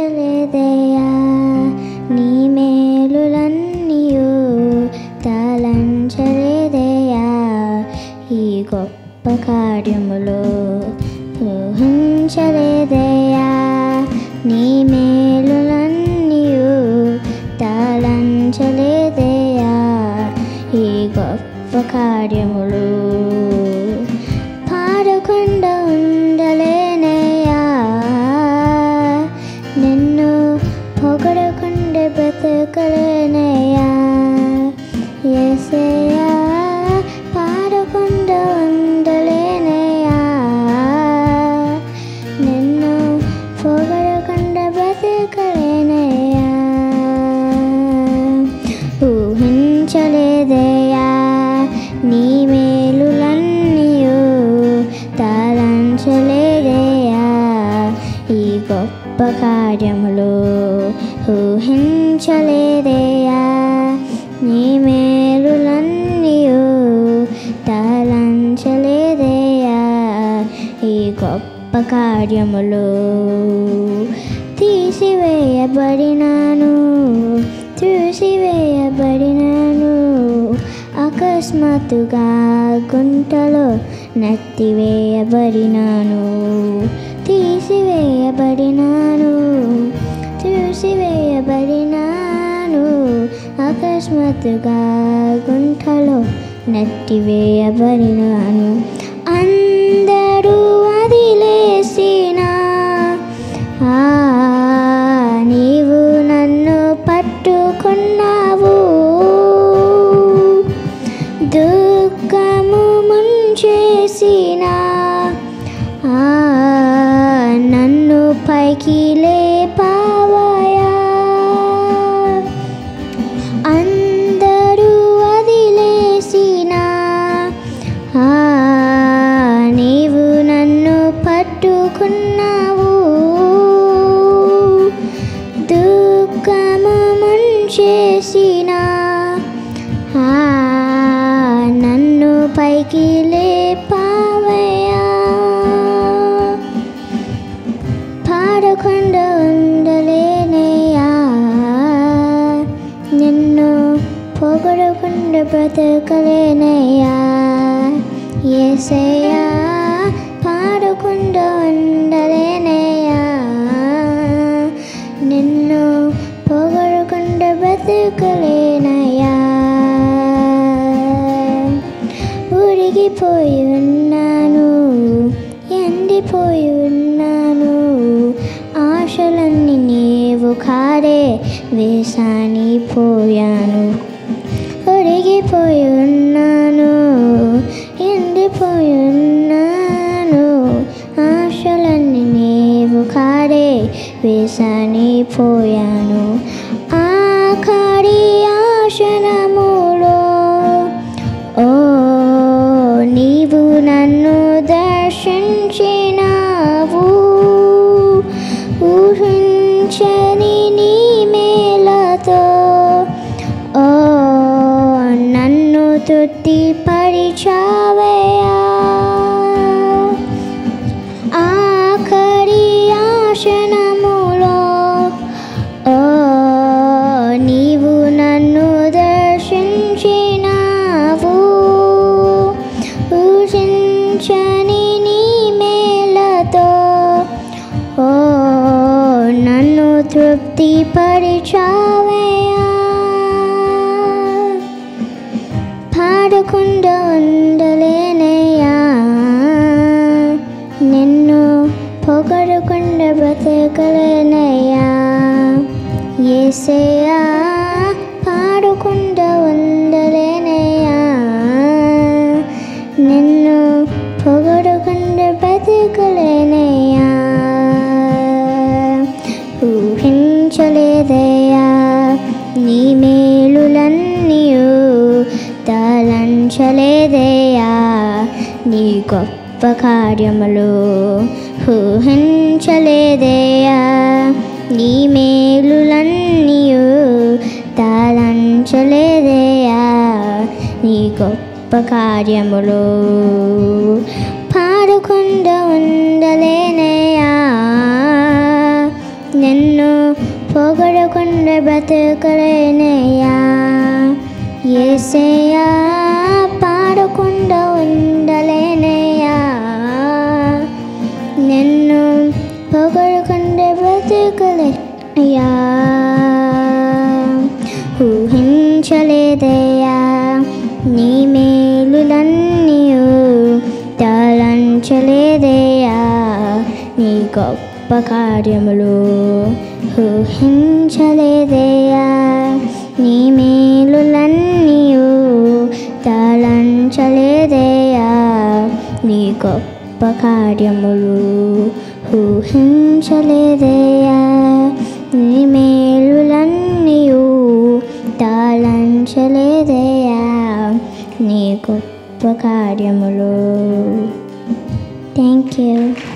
ఊహించలేదయా నీ మేలులన్నీయు తలంచలేదయా ఈ గొప్ప కార్యములు ఊహించలేదయా నీ మేలులన్నీయు తలంచలేదయా ఈ గొప్ప కార్యములు పాడకుండా ఉండలేనయ్యా నిన్ను పొగడకుండా బ్రతకలేనయ్యా ఎసయ్యా పాడకుండా ఉండలేనయ్యా నిన్ను పొగడకుండా బ్రతకలేనయ్యా ఊహించలేదయ్యా నీ మేలులన్నీయు తలంచలేదయ్యా ఈ గొప్ప కార్యములు ఊహించలేదయ్యా నీ మేలులన్నీయు తలంచలేదయ్యా ఈ గొప్ప కార్యములు తీసివేయబడినాను త్రుసివేయబడినాను అకస్మాత్తుగా గుంటలో నత్తివేయబడినాను తీసివేయబడినాను త్రుసివేయబడినాను అకస్మాత్తుగా గుంటలో నట్టివేయబడినాను అందరూ వదిలేసినా ఆ నీవు నన్ను పట్టుకున్నావు దుఃఖము ముంచేసిన ఆ నన్ను పైకి లేపావయా అందరూ వదిలేసిన ఆ నీవు నన్ను పట్టుకున్నావు దుఃఖము ముంచేసిన ఆ నన్ను పైకి లేపావయ్యా పాడకుండా ఉండలేనయ్యా నిన్ను పొగడకుండా బ్రతకలేనయ్యా ఏసయ్యా పాడకుండా ఉండలేనయ్యా నిన్ను పొగడకుండా బ్రతకలేనయ్యా ఉరిగిపోయి ఉన్నాను ఎండిపోయి ఉన్నాను ఆశలన్నీ నీవు కారే వేసాని పోయాను ఒరిగిపోయి ఉన్నాను ఎండిపోయి ఉన్నాను ఆశలన్నీ నీవు కారే వేసాని పోయాను ఆఖరి ఆశనములో ఓ నీవు నన్ను దర్శించినావు ఊహించని నీ మేలతో ఓ నన్ను తృప్తి పరిచావయా ఆఖరి ఆశనములో ఓ నీవు నన్ను దర్శించినావు ఊహించని నీ మేలతో ఓ నన్ను తృప్తి పరిచావయా పాడకుండా ఉండలేనయ్యా నిన్ను పొగడకుండా బ్రతకలేనయ్యా ఏసయ్యా పాడకుండా ఉండలేనయ్యా నిన్ను పొగడకుండా బ్రతకలేనయ్యా ఊహించలేదయ్యా నీ మేలులన్నీయు తలంచలేదయ్యా నీ గొప్ప కార్యములు ఊహించలేదయ్యా నీ మేలులన్నీయు తలంచలేదయ్యా నీ గొప్ప కార్యములు పాడకుండా ఉండలేనయ్యా నిన్ను పొగడకుండా బ్రతకలేనయ్యా ఏసయ్యా పాడకుండా ఉండలేనయ్యా నిన్ను పొగడకుండా బ్రతకలేనయ్యా ఊహించలేదయ్యా నీ మేలులన్నీయు తలంచలేదయ్యా నీ గొప్ప కార్యములు ఊహించలేదయ్యా నీ మేలులన్నీయు తలంచలేదయ్యా నీ గొప్ప కార్యములు ఊహించలేదయ్యా నీ మేలులన్నీయు తాళంచలేదయ్యా నీ గొప్ప కార్యములు థ్యాంక్ యూ